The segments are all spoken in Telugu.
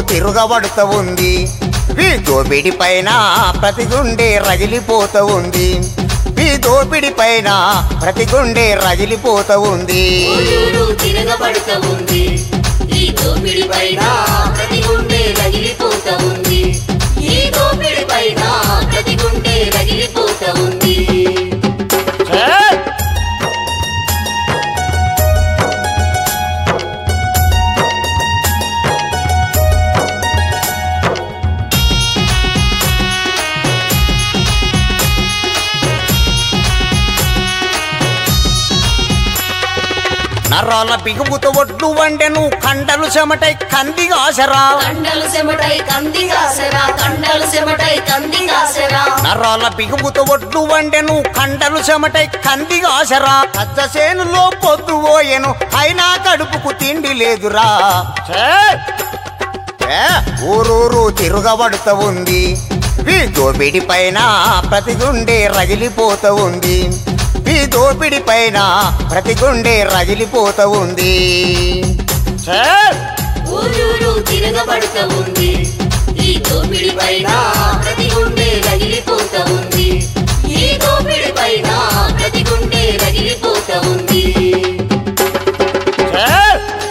తిరుగబడుతూ ఉంది ఈ దోపిడి పైన ప్రతి గుండె రగిలిపోతూ ఉంది ఈ దోపిడి పైన ప్రతి గుండె రగిలిపోతూ ఉంది ఊరూరు తిరగబడుతూ ఉంది ఈ దోపిడి పైన ప్రతి గుండె రగిలిపోతూ ఉంది ఈ దోపిడి పైన ప్రతి గుండె రగిలిపోతూ ఉంది నరాల బిగుపుతో ఒడ్లు వండెను కండలు చెమటై కందిగాసరా కండలు చెమటై కంది కాసరా కండలు చెమటై కంది కాసరా నరాల బిగుపుతో ఒడ్లు వండెను కండలు చెమటై కందిగాసరా పెద్ద చేనులో పొద్దు పోయెను అయినా కడుపుకు తిండి లేదురా ఛే! ఛే! ఊరూరు తిరుగబడుతూ ఉంది ఈ దోపిడి పైన ప్రతి గుండె రగిలిపోతూ ఉంది ఈ దోపిడి పైన ప్రతి గుండె రగిలిపోతూ ఉంది ఛే! ఊరూరు తిరగబడుతూ ఉంది ఈ దోపిడి పైన ప్రతి గుండె రగిలిపోతూ ఉంది ఈ దోపిడి పైన ప్రతి గుండె రగిలిపోతూ ఉంది ఛే!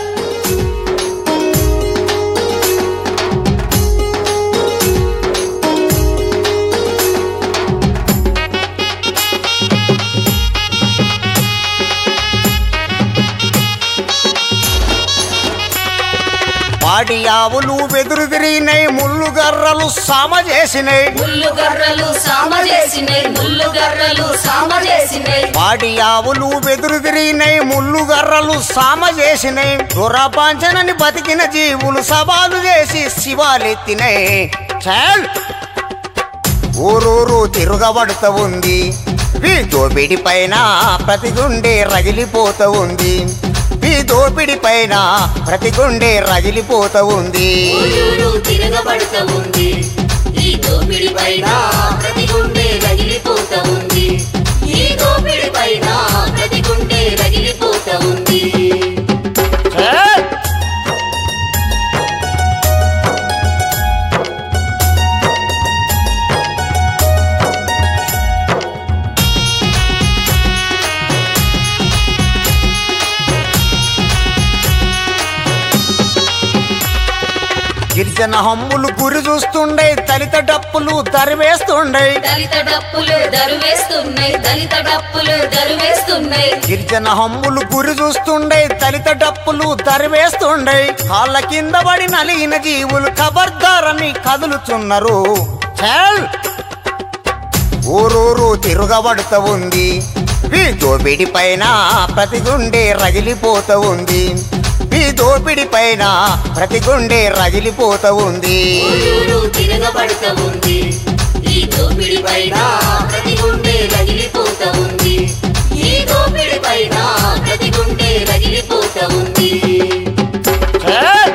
పాడి ఆవులు వెదురుదిరినై ముళ్ళు గర్రలు సామ చేసినాయి ముళ్ళు గర్రలు సామ చేసినాయి ముళ్ళు గర్రలు సామ చేసినాయి పాడి ఆవులు వెదురుదిరినై ముళ్ళు గర్రలు సామ చేసినాయి దురపాంచనని బతికిన జీవులు సవాలు చేసి శివాలెత్తినాయి చాల్ ఊరూరు తిరుగబడుతూ ఉంది ఈ దోపిడి పైన ప్రతి గుండె రగిలిపోతూ ఉంది ఈ దోపిడి పైన ప్రతి గుండె రగిలిపోతూ ఉంది ఊరూరు తిరగబడుతూ ఉంది ఈ దోపిడి పైన ప్రతి గుండె రగిలిపోతూ ఉంది ఈ దోపిడి పైన ప్రతి గుండె రగిలిపోతూ ఉంది చాల్ గిరిజన హమ్ములు గురి చూస్తుండే దళిత డప్పులు దరివేస్తుండే దళిత డప్పులు దరువేస్తున్నాయి దళిత డప్పులు దరువేస్తున్నాయి గిరిజన హమ్ములు గురి చూస్తుండే దళిత డప్పులు దరివేస్తుండే కాళ్ళ కింద పడి నలిగిన జీవులు ఖబర్దారని కదులుతున్నారు చాల్ ఊరూరు తిరుగబడుతూ ఉంది ఈ దోపిడి పైన ప్రతి గుండె రగిలిపోతూ ఉంది ఈ దోపిడి పైన ప్రతి గుండె రగిలిపోతూ ఉంది ఊరూరు తిరగబడుతూ ఉంది ఈ దోపిడి పైన ప్రతి గుండె రగిలిపోతూ ఉంది ఈ దోపిడి పైన ప్రతి గుండె రగిలిపోతూ ఉంది చాల్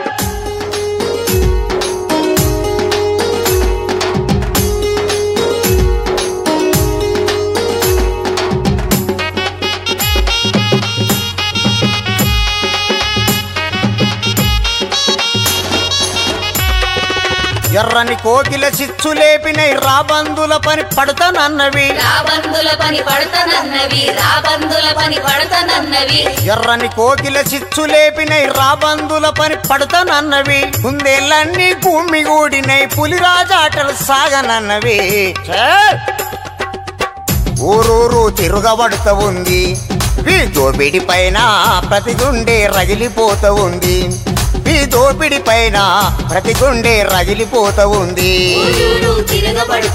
ఎర్రని కోకిల చిచ్చు లేపినై రాబందుల పని పడతానన్నవి రాబందుల పని పడతనన్నవి రాబందుల పని పడతనన్నవి ఎర్రని కోకిల చిచ్చు లేపినై రాబందుల పని పడతానన్నవి కుందేళ్ళన్నీ గుమ్మిగూడినై పులిరాజాటలు సాగనన్నవి ఛే! ఊరూరు తిరుగబడుతూ ఉంది ఈ దోపిడి పైన ప్రతి గుండె రగిలిపోతూ ఉంది ఈ దోపిడి పైన ప్రతి గుండె రగిలిపోతూ ఉంది ఊరూరు తిరగబడుతూ